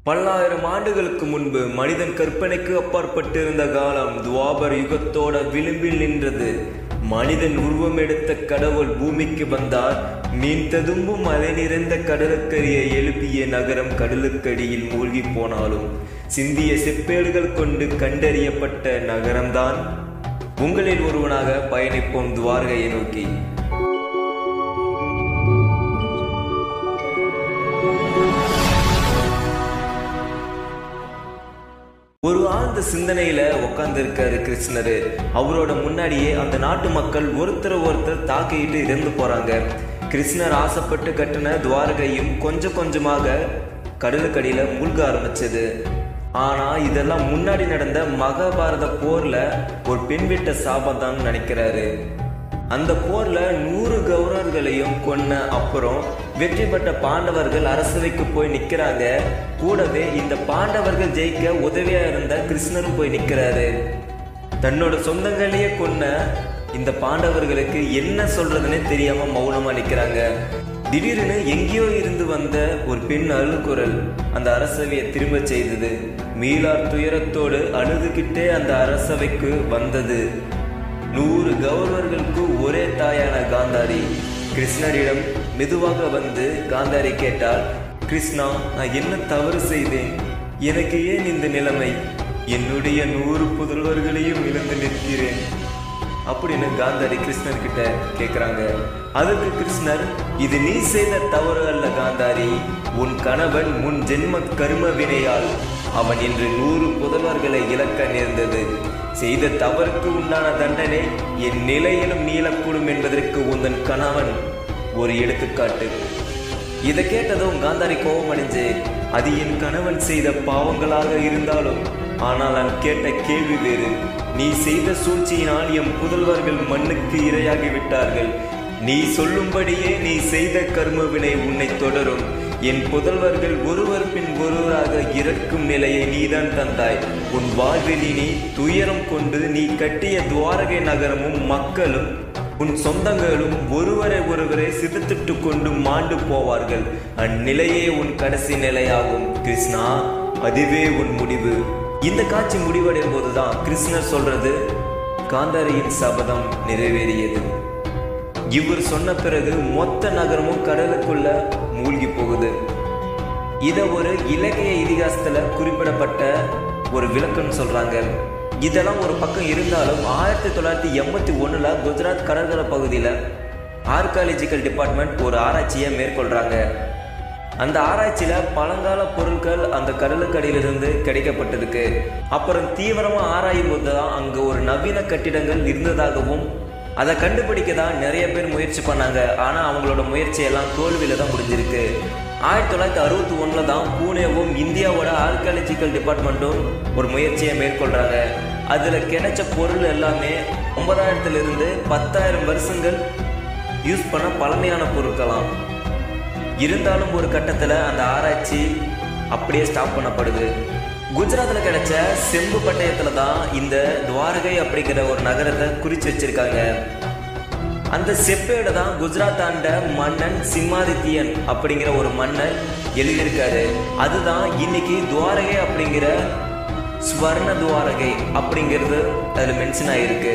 பல்லாயிரம் ஆண்டுகளுக்கு முன்பு மனிதன் கற்பனைக்கு அப்பாற்பட்டிருந்த காலம் துவாபர் யுகத்தோட விளிம்பில் நின்றது மனிதன் உருவம் எடுத்த கடவுள் பூமிக்கு வந்தார் மீன் ததும்பும் மழை நிறைந்த கடலுக்கரியை எழுப்பிய நகரம் கடலுக்கடியில் மூழ்கி போனாலும் சிந்திய செப்பேடுகள் கொண்டு கண்டறியப்பட்ட நகரம்தான் உங்களில் ஒருவனாக பயணிப்போம் துவாரகையை நோக்கி ஒரு ஆழ்ந்த சிந்தனையில உட்கார்ந்திருக்காரு கிருஷ்ணரு அவரோட முன்னாடியே அந்த நாட்டு மக்கள் ஒருத்தர் ஒருத்தர் தாக்கிட்டு இறந்து போறாங்க கிருஷ்ணர் ஆசைப்பட்டு கட்டின துவாரகையும் கொஞ்சம் கொஞ்சமாக கடலுக்கடியில மூழ்க ஆரம்பிச்சது ஆனா இதெல்லாம் முன்னாடி நடந்த மகாபாரத போர்ல ஒரு பெண் விட்ட சாபம் நினைக்கிறாரு அந்த போர்ல நூறு கௌரவர்களையும் கொன்ன அப்புறம் வெற்றி பெற்ற பாண்டவர்கள் அரசவைக்கு போய் நிக்கிறாங்க கூடவே இந்த பாண்டவர்கள் ஜெயிக்க உதவியா இருந்த கிருஷ்ணரும் போய் நிக்கிறாரு தன்னோட சொந்தங்களையே கொன்ன இந்த பாண்டவர்களுக்கு என்ன சொல்றதுன்னே தெரியாம மௌனமா நிக்கிறாங்க திடீர்னு எங்கேயோ இருந்து வந்த ஒரு பெண் அழுகுரல் அந்த அரசவையை திரும்ப செய்தது மீளார் துயரத்தோடு அழுதுகிட்டே அந்த அரசவைக்கு வந்தது நூறு கௌரவர்களுக்கு ஒரே தாயான காந்தாரி கிருஷ்ணரிடம் மெதுவாக வந்து காந்தாரி கேட்டால் கிருஷ்ணா நான் என்ன தவறு செய்தேன் எனக்கு ஏன் இந்த நிலைமை என்னுடைய நூறு புதல்வர்களையும் இழந்து நிற்கிறேன் அப்படின்னு காந்தாரி கிருஷ்ணர் கிட்ட கேக்குறாங்க அதுக்கு கிருஷ்ணர் இது நீ செய்த தவறு அல்ல காந்தாரி உன் கணவன் முன் ஜென்ம கர்ம வினையால் அவன் இன்று நூறு புதல்வர்களை இழக்க நேர்ந்தது செய்த தவறுக்கு உண்டான தண்டனை என் நிலையிலும் நீளக்கூடும் என்பதற்கு உந்தன் கணவன் ஒரு எடுத்துக்காட்டு இதை கேட்டதும் காந்தாரி கோபம் அடைஞ்சு அது என் கணவன் செய்த பாவங்களாக இருந்தாலும் ஆனால் நான் கேட்ட கேள்வி வேறு நீ செய்த சூழ்ச்சியினால் எம் புதல்வர்கள் மண்ணுக்கு இரையாகி விட்டார்கள் நீ சொல்லும்படியே நீ செய்த கர்ம வினை உன்னை தொடரும் என் புதல்வர்கள் ஒருவர் பின் ஒருவராக இறக்கும் நிலையை நீதான் தந்தாய் உன் வாழ்வில் இனி துயரம் கொண்டு நீ கட்டிய துவாரகை நகரமும் மக்களும் உன் சொந்தங்களும் ஒருவரை ஒருவரை சிதைத்துட்டு கொண்டு மாண்டு போவார்கள் அந்நிலையே உன் கடைசி நிலையாகும் கிருஷ்ணா அதுவே உன் முடிவு இந்த காட்சி முடிவடையும் போதுதான் கிருஷ்ணர் சொல்றது காந்தாரியின் சபதம் நிறைவேறியது இவர் சொன்ன பிறகு மொத்த நகரமும் கடலுக்குள்ள மூழ்கி போகுது இத ஒரு இலக்கிய இதிகாசத்துல குறிப்பிடப்பட்ட ஒரு விளக்கம்னு சொல்றாங்க இதெல்லாம் ஒரு பக்கம் இருந்தாலும் ஆயிரத்தி தொள்ளாயிரத்தி எண்பத்தி ஒண்ணுல குஜராத் கடற்கரை பகுதியில ஆர்காலஜிக்கல் டிபார்ட்மெண்ட் ஒரு ஆராய்ச்சியை மேற்கொள்றாங்க அந்த ஆராய்ச்சியில பழங்கால பொருட்கள் அந்த கடலுக்கடியிலிருந்து கிடைக்கப்பட்டிருக்கு அப்புறம் தீவிரமா ஆராயும் போது தான் அங்க ஒரு நவீன கட்டிடங்கள் இருந்ததாகவும் அதை கண்டுபிடிக்க தான் நிறைய பேர் முயற்சி பண்ணாங்க ஆனா அவங்களோட முயற்சி எல்லாம் தோல்வியில தான் முடிஞ்சிருக்கு ஆயிரத்தி தொள்ளாயிரத்தி அறுபத்தி ஒண்ணுல தான் பூனேவும் இந்தியாவோட ஆர்காலஜிக்கல் டிபார்ட்மெண்ட்டும் ஒரு முயற்சியை மேற்கொள்றாங்க அதுல கிடைச்ச பொருள் எல்லாமே ஒன்பதாயிரத்துல இருந்து பத்தாயிரம் வருஷங்கள் யூஸ் பண்ண பழமையான பொருட்களாம் இருந்தாலும் ஒரு கட்டத்துல அந்த ஆராய்ச்சி அப்படியே ஸ்டாப் பண்ணப்படுது குஜராத்தில் கிடைச்ச செம்பு பட்டயத்துல தான் இந்த துவாரகை அப்படிங்கிற ஒரு நகரத்தை குறிச்சு வச்சிருக்காங்க அந்த செப்பேட தான் குஜராத் ஆண்ட மன்னன் சிம்மாதித்யன் அப்படிங்கிற ஒரு மன்னன் எழுதியிருக்காரு அதுதான் இன்னைக்கு துவாரகை அப்படிங்கிற ஸ்வர்ண துவாரகை அப்படிங்கிறது அதுல மென்ஷன் ஆயிருக்கு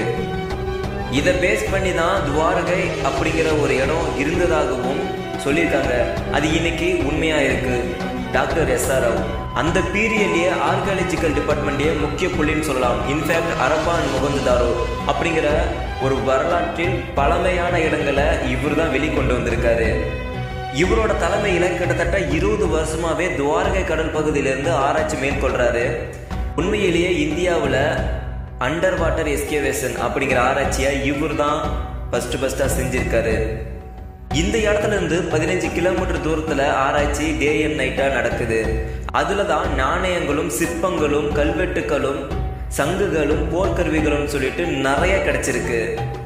இதை பேஸ் பண்ணி தான் துவாரகை அப்படிங்கிற ஒரு இடம் இருந்ததாகவும் சொல்லியிருக்காங்க அது இன்னைக்கு உண்மையா இருக்கு டாக்டர் எஸ் ஆர் ராவ் அந்த பீரியட்லயே ஆர்காலஜிக்கல் டிபார்ட்மெண்ட்லயே முக்கிய புள்ளின்னு சொல்லலாம் இன்ஃபேக்ட் அரப்பான் முகந்துதாரோ அப்படிங்கிற ஒரு வரலாற்றில் பழமையான இடங்களை இவர் தான் வெளிக்கொண்டு வந்திருக்காரு இவரோட தலைமையில கிட்டத்தட்ட இருபது வருஷமாவே துவாரகை கடல் பகுதியிலிருந்து ஆராய்ச்சி மேற்கொள்றாரு உண்மையிலேயே இந்தியாவில் அண்டர் வாட்டர் எஸ்கேவேஷன் அப்படிங்கிற ஆராய்ச்சியை இவர் தான் ஃபர்ஸ்ட் ஃபர்ஸ்டா செஞ்சிருக்காரு இந்த இடத்துல இருந்து பதினஞ்சு கிலோமீட்டர் தூரத்துல ஆராய்ச்சி டே அண்ட் நைட்டா நடக்குது அதுல தான் நாணயங்களும் சிற்பங்களும் கல்வெட்டுகளும் சங்குகளும் போர்க்கருவிகளும் சொல்லிட்டு நிறைய கிடைச்சிருக்கு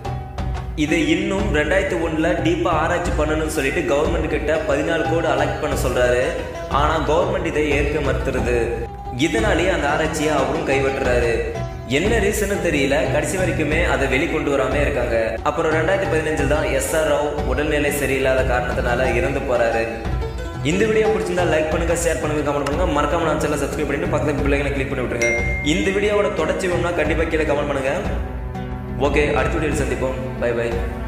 இதை இன்னும் ரெண்டாயிரத்தி ஒண்ணுல டீப்பா ஆராய்ச்சி பண்ணணும்னு சொல்லிட்டு கவர்மெண்ட் கிட்ட பதினாலு கோடி அலெக்ட் பண்ண சொல்றாரு ஆனா கவர்மெண்ட் இதை ஏற்க மறுத்துருது இதனாலேயே அந்த ஆராய்ச்சியை அவரும் கைவிட்டுறாரு என்ன ரீசன் தெரியல கடைசி வரைக்குமே அதை வெளிக்கொண்டு வராம இருக்காங்க அப்புறம் ரெண்டாயிரத்தி பதினஞ்சில் தான் எஸ் ஆர் ராவ் உடல்நிலை சரியில்லாத காரணத்தினால இறந்து போறாரு இந்த வீடியோ பிடிச்சிருந்தா லைக் பண்ணுங்க ஷேர் பண்ணுங்க கமெண்ட் பண்ணுங்க மறக்காம நான் சேனல் சப்ஸ்கிரைப் பண்ணிட்டு பக்கத்துல பிள்ளைங்களை கிளிக் பண்ணி விட்டுருங்க இந்த வீடியோவோட தொடர்ச்சி வேணும்னா கண்டிப்பா கீழே கமெண்ட் பண்ணுங்க ஓகே அடுத்த வீடியோவில் சந்திப்போம் பை பை